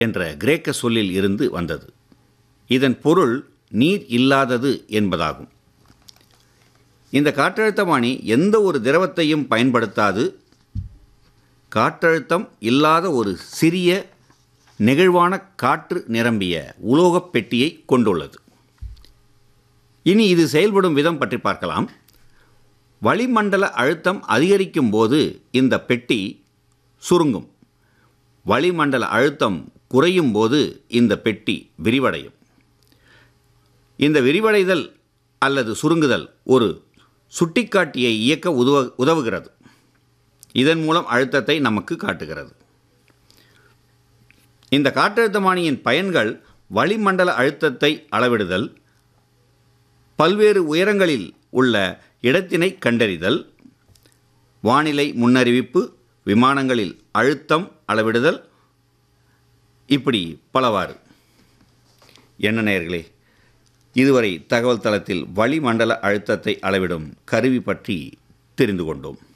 என்ற கிரேக்க சொல்லில் இருந்து வந்தது இதன் பொருள் நீர் இல்லாதது என்பதாகும் இந்த காற்றழுத்தமானி எந்த ஒரு திரவத்தையும் பயன்படுத்தாது காற்றழுத்தம் இல்லாத ஒரு சிறிய நெகிழ்வான காற்று நிரம்பிய உலோகப் பெட்டியை கொண்டுள்ளது இனி இது செயல்படும் விதம் பற்றி பார்க்கலாம் வளிமண்டல அழுத்தம் அதிகரிக்கும் போது இந்த பெட்டி சுருங்கும் வளிமண்டல அழுத்தம் குறையும் போது இந்த பெட்டி விரிவடையும் இந்த விரிவடைதல் அல்லது சுருங்குதல் ஒரு சுட்டிக்காட்டியை இயக்க உதவ உதவுகிறது இதன் மூலம் அழுத்தத்தை நமக்கு காட்டுகிறது இந்த காற்றழுத்தமானியின் பயன்கள் வளிமண்டல அழுத்தத்தை அளவிடுதல் பல்வேறு உயரங்களில் உள்ள இடத்தினை கண்டறிதல் வானிலை முன்னறிவிப்பு விமானங்களில் அழுத்தம் அளவிடுதல் இப்படி பலவாறு என்ன நேயர்களே இதுவரை தகவல் தளத்தில் வளிமண்டல அழுத்தத்தை அளவிடும் கருவி பற்றி தெரிந்து கொண்டோம்